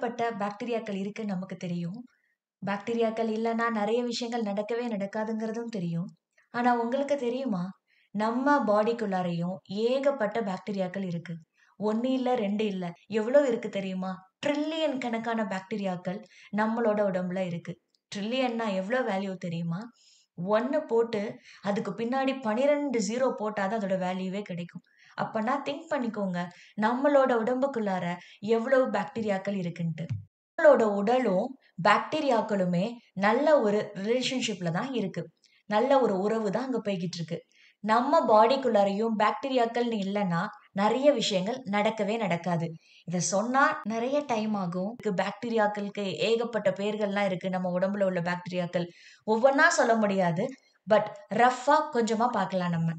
ஏகப்பட்ட பாக்டீரியாக்கள் இருக்குன்னு நமக்கு தெரியும். பாக்டீரியாக்கள் இல்லன்னா நெறைய விஷயங்கள் நடக்கவே நடக்காதுங்கிறதும் தெரியும். ஆனா உங்களுக்கு தெரியுமா? நம்ம பாடிக்குள்ளாரையும் ஏகப்பட்ட பாக்டீரியாக்கள் இருக்கு. 1 இல்ல, 2 இல்ல. எவ்ளோ இருக்கு தெரியுமா? ட்ரில்லியன் கணக்கான பாக்டீரியாக்கள் நம்மளோட உடம்புல இருக்கு. ட்ரில்லியன்னா எவ்ளோ வேல்யூ தெரியுமா? 1 போட்டு அதுக்கு பின்னாடி 12 0 போட்டா தான் அதோட வேல்யூவே கிடைக்கும். அப்பன்னா திங்க் பண்ணிக்கோங்க. நம்மளோட உடம்புக்குள்ளார எவ்வளவு பாக்டீரியாக்கள் இருக்குன்ட்டு. நம்மளோட உடலும், பாக்டீரியாக்களுமே நல்ல ஒரு ரிலேஷன்ஷிப்ல தான் இருக்கு. நல்ல ஒரு உறவு தான் அங்க போய்க்கிட்டு இருக்கு. நம்ம பாடிக்குள்ளாரையும் பாக்டீரியாக்கள்னு இல்லன்னா, நெறைய விஷயங்கள் நடக்கவே நடக்காது. இத சொன்னா நெறைய டைம் ஆகும். பாக்டீரியாக்களுக்கு ஏகப்பட்ட பெயர்கள்லாம் இருக்கு. நம்ம உடம்புல உள்ள பாக்டீரியாக்கள். ஒவ்வொன்னா சொல்ல முடியாது. பட் ரஃப்பா கொஞ்சமா பார்க்கலாம் நம்ம.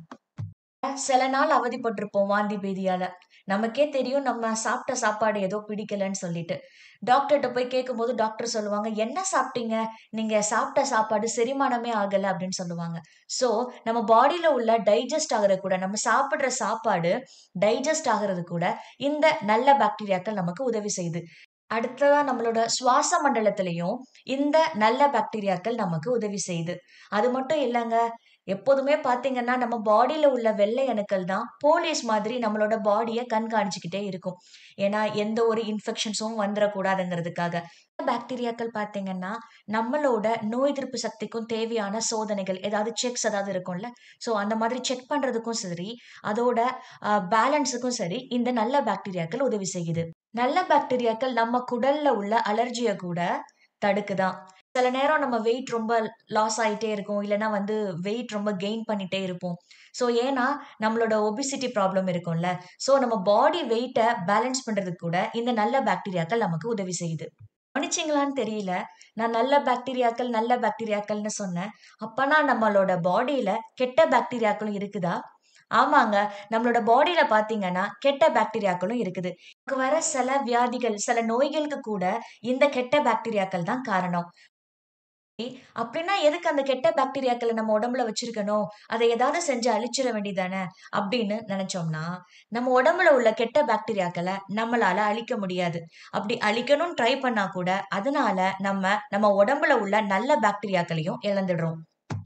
சில நாள் அவதிப்பட்டுருப்போம் வாந்தி, பேதியால. நமக்கே தெரியும் நம்ம சாப்பிட்ட சாப்பாடு ஏதோ பிடிக்கலன்னு சொல்லிட்டு. டாக்டர்ட்ட போய் கேட்கும்போது டாக்டர் சொல்லுவாங்க, "என்ன சாப்பிட்டீங்க? நீங்க சாப்பிட்ட சாப்பாடு செரிமானமே ஆகல" அப்படின்னு சொல்லுவாங்க. சோ, நம்ம பாடில உள்ள டைஜஸ்ட் ஆகுறது கூட நம்ம சாப்பிடுற சாப்பாடு டைஜஸ்ட் ஆகுறது கூட இந்த நல்ல பாக்டீரியாக்கள் நமக்கு உதவி செய்யுது. அடுத்ததா நம்மளோட சுவாச மண்டலத்திலயும் இந்த நல்ல பாக்டீரியாக்கள் நமக்கு உதவி செய்யுது. அது மட்டும் இல்லங்க. எப்போதுமே பார்த்தீங்கன்னா, நம்ம பாடில உள்ள வெள்ளை அணுக்கள் தான் போலீஸ் மாதிரி நம்மளோட பாடிய கண்காணிச்சுக்கிட்டே இருக்கும். ஏன்னா, எந்த ஒரு இன்ஃபெக்ஷன்ஸும் வந்துறக்கூடாதுங்கிறதுக்காக. பாக்டீரியாக்கள் பார்த்தீங்கன்னா, நம்மளோட நோய் எதிர்ப்பு சக்திக்கும் தேவையான சோதனைகள், ஏதாவது செக்ஸ் ஏதாவது இருக்கும்ல. சோ, அந்த மாதிரி செக் பண்றதுக்கும் சரி, அதோட அ பேலன்ஸுக்கும் சரி, இந்த நல்ல பாக்டீரியாக்கள் உதவி செய்யுது. நல்ல பாக்டீரியாக்கள் நம்ம குடல்ல உள்ள அலர்ஜிய கூட தடுக்குதாம். சில நேரம் நம்ம வெயிட் ரொம்ப லாஸ் ஆயிட்டே இருக்கும். இல்லன்னா வந்து வெயிட் ரொம்ப கெயின் பண்ணிட்டே இருப்போம். சோ, ஏன்னா நம்மளோட ஒபிசிட்டி ப்ராப்ளம் இருக்கும்ல. சோ, நம்ம பாடி வெயிட்ட பேலன்ஸ் பண்றதுக்கு கூட இந்த நல்ல பாக்டீரியாக்கள் நமக்கு உதவி செய்யுது. கவனிச்சீங்களான்னு தெரியல. நான் நல்ல பாக்டீரியாக்கள், நல்ல பாக்டீரியாக்கள்னு சொன்னேன். அப்பன்னா நம்மளோட பாடில கெட்ட பாக்டீரியாக்களும் இருக்குதா? ஆமாங்க. நம்மளோட பாடில பார்த்தீங்கன்னா, கெட்ட பாக்டீரியாக்களும் இருக்குது. நமக்கு வர சில வியாதிகள், சில நோய்களுக்கு கூட இந்த கெட்ட பாக்டீரியாக்கள் தான் காரணம். அப்படின்னா எதுக்கு அந்த கெட்ட பாக்டீரியாக்கள நம்ம உடம்புல வச்சிருக்கணும்? அத ஏதாவது செஞ்சு அழிச்சிட வேண்டியதானே! அப்படின்னு நெனச்சோம்னா, நம்ம உடம்புல உள்ள கெட்ட பாக்டீரியாக்கள நம்மளால அழிக்க முடியாது. அப்படி அழிக்கணும்னு ட்ரை பண்ணா கூட, அதனால நம்ம நம்ம உடம்புல உள்ள நல்ல பாக்டீரியாக்களையும் இழந்துடுறோம்.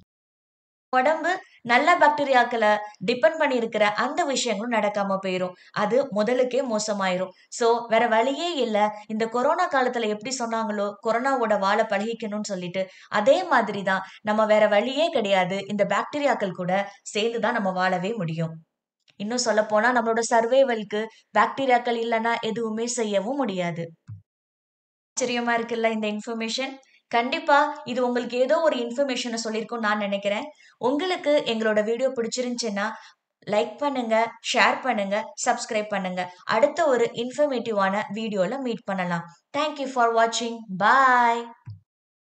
உடம்பு நல்ல பாக்டீரியாக்கள டிபெண்ட் பண்ணி இருக்கிற அந்த விஷயங்களும் நடக்காம போயிரும். அது முதலுக்கே மோசமாயிரும். சோ, வேற வழியே இல்ல. இந்த கொரோனா காலத்துல எப்படி சொன்னாங்களோ, கொரோனாவோட வாழ பழகிக்கணும்னு சொல்லிட்டு, அதே மாதிரி தான் நம்ம வேற வழியே கிடையாது. இந்த பாக்டீரியாக்கள் கூட சேர்ந்து தான் நம்ம வாழவே முடியும். இன்னும் சொல்லப்போனா நம்மளோட சர்வைவல்க்கு பாக்டீரியாக்கள் இல்லன்னா எதுவுமே செய்யவும் முடியாது. ஆச்சரியமா இருக்குல்ல இந்த இன்ஃபர்மேஷன். கண்டிப்பா இது உங்களுக்கு ஏதோ ஒரு இன்ஃபர்மேஷன சொல்லியிருக்கும்னு நான் நெனைக்கிறேன். உங்களுக்கு எங்களோட வீடியோ பிடிச்சிருந்துச்சுன்னா, லைக் பண்ணுங்க, ஷேர் பண்ணுங்க, சப்ஸ்கிரைப் பண்ணுங்க. அடுத்த ஒரு இன்ஃபர்மேட்டிவான வீடியோல மீட் பண்ணலாம். தேங்க் யூ ஃபார் வாட்சிங். பாய்.